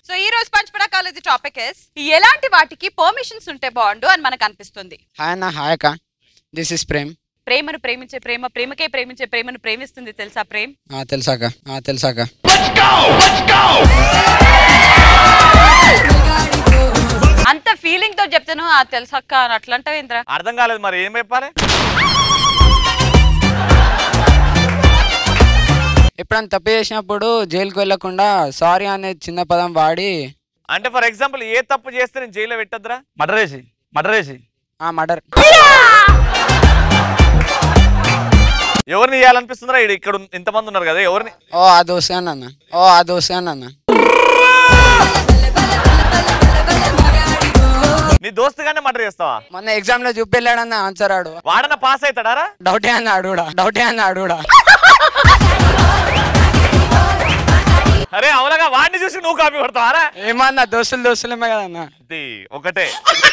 So ఈ రోజు పంచపడ college topic is ఎలాంటి వాటికి పర్మిషన్స్ ఉంటే బాగుండు అని మనకు అనిపిస్తుంది హాయ్ అన్న హాయ్ అక్క దిస్ ఇస్ ప్రేమ్ ప్రేమను ప్రేమించే ప్రేమ ప్రేమకే ప్రేమించే ప్రేమను ప్రేమిస్తుంది తెలుసా ప్రేమ్ ఆ, తెలుసాక ఆ, తెలుసాక అంత ఫీలింగ్ తో చెప్తాను ఆ తెలుసక్క అని అట్లంటావు ఏంద్రా అర్థం కాలేదు మరి ఏం చెప్పాలి ఎప్పుడైనా తప్పు చేసినప్పుడు జైలుకి వెళ్ళకుండా సారీ అనే చిన్న పదం వాడి అంటే ఫర్ ఎగ్జాంపుల్ ఏ తప్పు చేస్తే నేను జైల్లో పెట్టద్దురా మర్డర్ వేసి మర్డర్ వేసి ఆ మర్డర్ ఎవరిని చేయాలనిపిస్తుందిరా ఈడ ఇక్కడ ఉన్- ఇంతమంది ఉన్నారు కదా ఎవరిని ఓ ఆ దోసాను అన్న ఓ ఆ దోసాను అన్న నీ దోస్తుగానే మర్డర్ చేస్తావా మొన్న ఎగ్జామ్ లో చూపెళ్ళాడన్న ఆన్సర్ ఆడు వాడన పాస్ అవుతాడారా డౌటే అన్న ఆడు కూడా డౌటే అన్న ఆడు కూడా అరే అవునగా వాడిని చూసి నువ్వు కాపీ కొడతావారా ఏమన్నా దోస్తులు దోస్తులమే కదన్న ఇది ఒకటే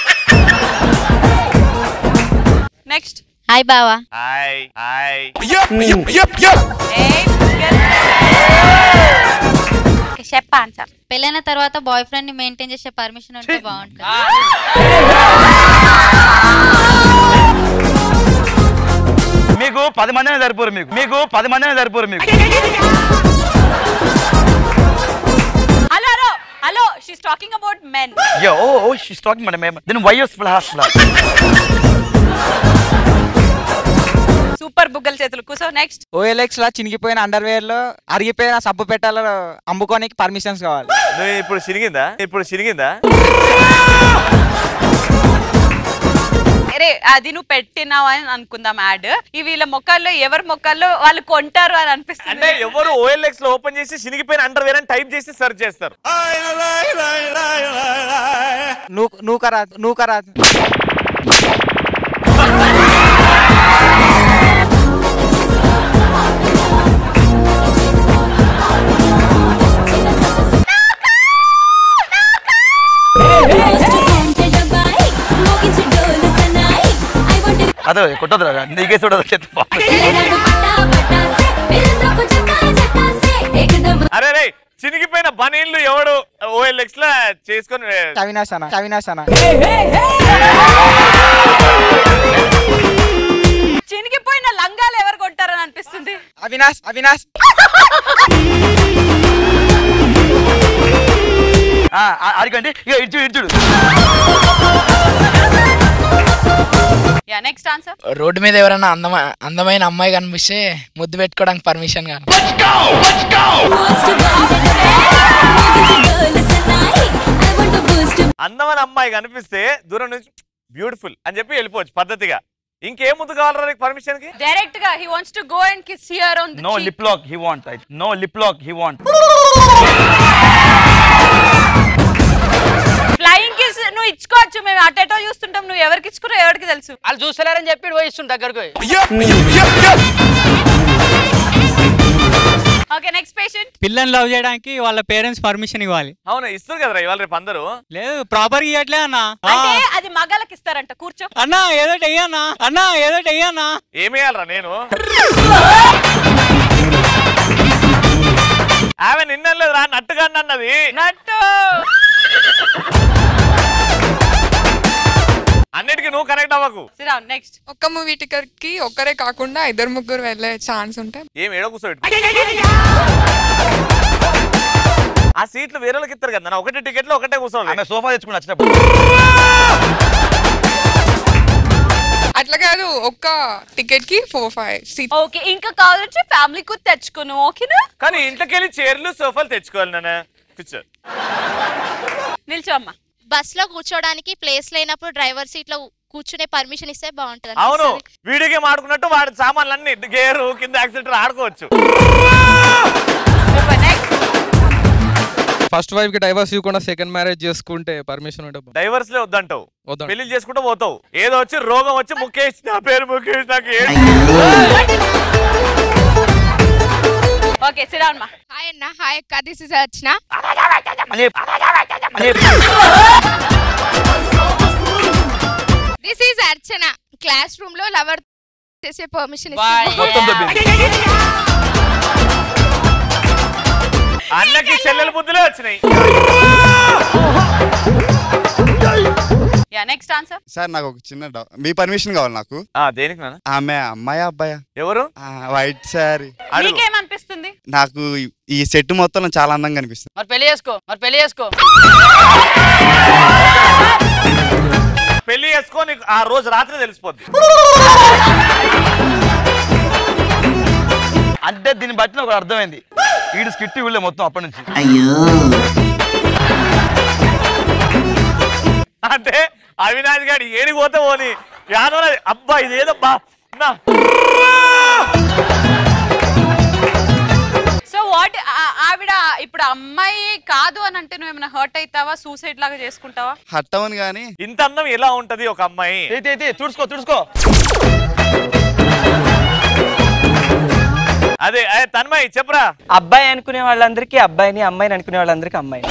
నెక్స్ట్ హాయ్ బావా హాయ్ హాయ్ చెప్ప ఆన్సర్ పెళ్ళైన తర్వాత బాయ్ ఫ్రెండ్ ని మెయింటైన్ చేసే పర్మిషన్ ఉంటే బాగుంటుంది మీకు పది మందినే సరిపోరు మీకు మీకు పది మందినే సరిపోరు మీకు hello hello hello she's talking about men yo oh oh she's talking madam మేము దీని వైఎస్ హాస్పిటల్ సూపర్ బుగ్గల చేతులు కూసో నెక్స్ట్ ఓఎల్ఎక్స్ లా చినిగిపోయిన అండర్వేర్ లో అరిగిపోయిన సబ్బు పెట్టాలలో అమ్ముకోనికి పర్మిషన్స్ కావాలి నువ్వు ఇప్పుడు చిరిగిందా ఇప్పుడు చిరిగిందా అరే అది నువ్వు పెట్టినావు అని అనుకుందాం యాడ్ ఈ వీళ్ళ మొక్కల్లో ఎవరి మొక్కల్లో వాళ్ళు కొంటారు అని అంటే అనిపిస్తుంది ఎవరు ఓఎల్ఎక్స్ లో ఓపెన్ చేసి చినిగిపోయిన అండర్ వేర్ అని టైప్ చేసి సెర్చ్ చేస్తారు నూ నూకరాదు నూకరాదు అదే కొట్టదు నీకే చూడదు చెత్త అరే రే చినిగిపోయిన బనీన్లు ఎవడు ఓఎల్ఎక్స్ లో చేసుకొని అవినాష్ అన్న అవినాష్ అన్న చినిగిపోయిన లంగాలు ఎవరు కొంటారని అనిపిస్తుంది అవినాష్ అవినాష్ అడిగండి ఇక ఇడ్చుడు ఇడ్చుడు యా నెక్స్ట్ ఆన్సర్ రోడ్డు మీద ఎవరైనా అందమ అందమైన అమ్మాయి కనిపిస్తే ముద్దు పెట్టుకోవడానికి పర్మిషన్ కాదు అందమైన అమ్మాయి కనిపిస్తే దూరం నుంచి బ్యూటిఫుల్ అని చెప్పి వెళ్ళిపోవచ్చు పద్ధతిగా ఇంకేం ముందు కావాలరా నీకు పర్మిషన్ కి డైరెక్ట్ గా he wants to go and kiss here on no lip lock he want no lip lock he want flying kiss నువ్వు ఇచ్చుకోవచ్చు మేము అటెటో చూస్తుంటాం నువ్వు ఎవరికి ఇచ్చుకున్నావు ఎవరికి తెలుసు వాళ్ళు చూస్తలేరని చెప్పి పోయి ఇస్తుండు దగ్గరకు పోయి. ఓకే నెక్స్ట్ పేషెంట్ పిల్లని లవ్ చేయడానికి వాళ్ళ పేరెంట్స్ పర్మిషన్ ఇవ్వాలి అవును ఇస్తారు కదరా ఇవాళ రేపు అందరూ లేదు ప్రాపర్ ఇవ్వట్లే అన్న ఆ, అంటే అది మగాళ్ళకి ఇస్తారంట కూర్చో అన్న ఏదో అయ్యానా అన్న ఏదో అయ్యానా ఏమేయాలరా నేను ఆమె నిన్నలేదు రా నట్టుగా అన్నది నట్టు అన్నిటికీ నువ్వు కనెక్ట్ అవ్వకు సిరావ్ నెక్స్ట్ ఒక్క మూవీ టికెట్ కి ఒక్కరే కాకుండా ఇద్దరు ముగ్గురు వెళ్ళే ఛాన్స్ ఉంటాయి ఏం ఏడో కూర్చోబెట్టు ఆ సీట్లు వేరే వాళ్ళకి ఇస్తారు కదా ఒకటే టికెట్ లో ఒకటే కూర్చోవాలి ఆమె సోఫా తెచ్చుకుని వచ్చినప్పుడు అట్లా కాదు ఒక్క టికెట్ కి ఫోర్ ఫైవ్ సీట్ ఓకే ఇంకా కావాలంటే ఫ్యామిలీ కు తెచ్చుకోను ఓకేనా కానీ ఇంట్లోకి వెళ్ళి చైర్లు సోఫాలు తెచ్చుకోవాలి నాన్న కూర్చో నిల్చో అమ్మా బస్ లో కూర్చోడానికి ప్లేస్ లేనప్పుడు డ్రైవర్ సీట్ లో కూర్చునే పర్మిషన్ ఇస్తే బాగుంటుంది అవును అనిపిస్తది. వీడియో గేమ్ ఆడుకున్నట్టు వాడి సామాన్లు అన్ని గేరు కింద యాక్సిడెంట్ ఆడుకోవచ్చు నెక్స్ట్ ఫస్ట్ వైఫ్ కి డైవర్స్ ఇవ్వకుండా సెకండ్ మ్యారేజ్ చేసుకుంటే పర్మిషన్ ఉంటే బాగుంది. డైవర్స్ లే వద్దంటావు వద్దంట. పెళ్లి చేసుకుంటూ పోతావు ఏదో వచ్చి రోగం వచ్చి ముఖేష్ నా పేరు ముఖేష్ నాకు ఏంటి ఓకే సిరావ్ అమ్మా హాయ్ అన్న హాయ్ అక్క దిస్ ఇస్ అర్చన మళ్ళీ మళ్ళీ this is Archana class room లో లవర్ చేసే పర్మిషన్ Bye. మొత్తం దొబ్బింది అన్నకి చెల్లెల బుద్ధులే వచ్చినాయి యా నెక్స్ట్ ఆన్సర్ సార్ నాకు ఒక చిన్న డౌ- మీ పర్మిషన్ కావాలి నాకు ఆ దేనికి నాన్న ఆమె అమ్మాయి అబ్బాయా ఎవరు వైట్ సారీ అడుగు నీకేమనిపిస్తుంది నాకు ఈ- ఈ సెట్ మొత్తం చాలా అందంగా అనిపిస్తుంది మరి పెళ్లి చేసుకో మరి పెళ్లి చేసుకో పెళ్లి చేసుకో నీకు ఆ రోజు రాత్రి తెలిసిపోద్ది అంటే దీన్ని బట్టి నాకు అర్థమైంది వీడు స్కిట్ వీళ్ళే మొత్తం అప్పటి నుంచి అంటే అవినాష్ గారి ఏడికి పోతే పోని యాదవ అబ్బా ఇదేదో బా నా సో వాట్ ఆవిడ ఇప్పుడు అమ్మాయి కాదు అని అంటే నువ్వు ఏమైనా హర్ట్ అవుతావా సూసైడ్ లాగా చేసుకుంటావా హట్ అవను కానీ ఇంత అందం ఎలా ఉంటది ఒక అమ్మాయి తీ, తీ, తీ, తుడుచుకో తుడుచుకో అదే అదే తన్మయ్ చెప్పరా అబ్బాయి అనుకునే వాళ్ళందరికీ అబ్బాయిని అమ్మాయిని అనుకునే వాళ్ళందరికీ అమ్మాయిని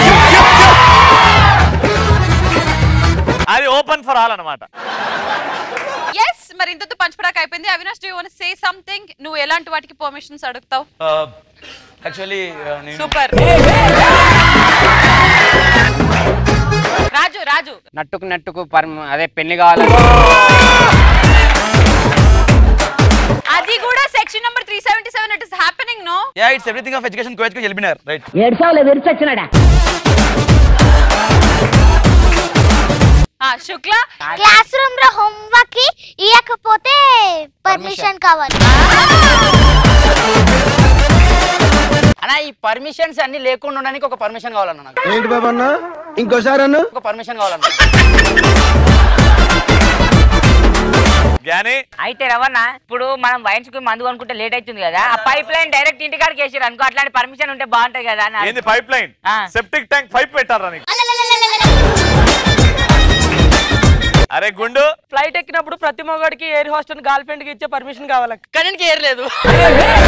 అది ఓపెన్ ఫర్ ఆల్ అన్నమాట ఎస్ మరి ఇంతతో పంచపడాక అయిపోయింది Avinash do want say something నువ్వు ఎలాంటి వాటికి పర్మిషన్స్ అడుగుతావు యాక్చువల్లీ నేను సూపర్ రాజు రాజు నట్టుకు నట్టుకు పర్మ అదే పెళ్లి కావాలి అది కూడా section number three seventy seven it is happening no yeah it's everything of education coach కి వెళ్ళినారు రైట్ శుక్ల క్లాస్ రూమ్ లో హోంవర్క్ కి ఇవ్వకపోతే పర్మిషన్ కావాలి అన్న ఈ పర్మిషన్స్ అన్ని లేకుండా ఉండడానికి ఒక పర్మిషన్ కావాలన్న నాకు ఏంటి బాబా అన్న ఇంకోసారి అన్న ఒక పర్మిషన్ కావాలన్న జ్ఞాని అయితే రవణ ఇప్పుడు మనం వైన్స్ కి మందు కొనుక్కుంటే లేట్ అవుతుంది కదా ఆ పైప్ లైన్ డైరెక్ట్ ఇంటికాడికి వేసారు అనుకో అట్లాంటి పర్మిషన్ ఉంటే బాగుంటది కదా అని ఏంది pipe line septic tank pipe పెట్టారా నీకు అరే గుండు ఫ్లైట్ ఎక్కినప్పుడు ప్రతి మొగాడికి ఎయిర్ హాస్టల్ గర్ల్ ఫ్రెండ్ కి ఇచ్చే పర్మిషన్ కావాలి కానీ ఏర్ లేదు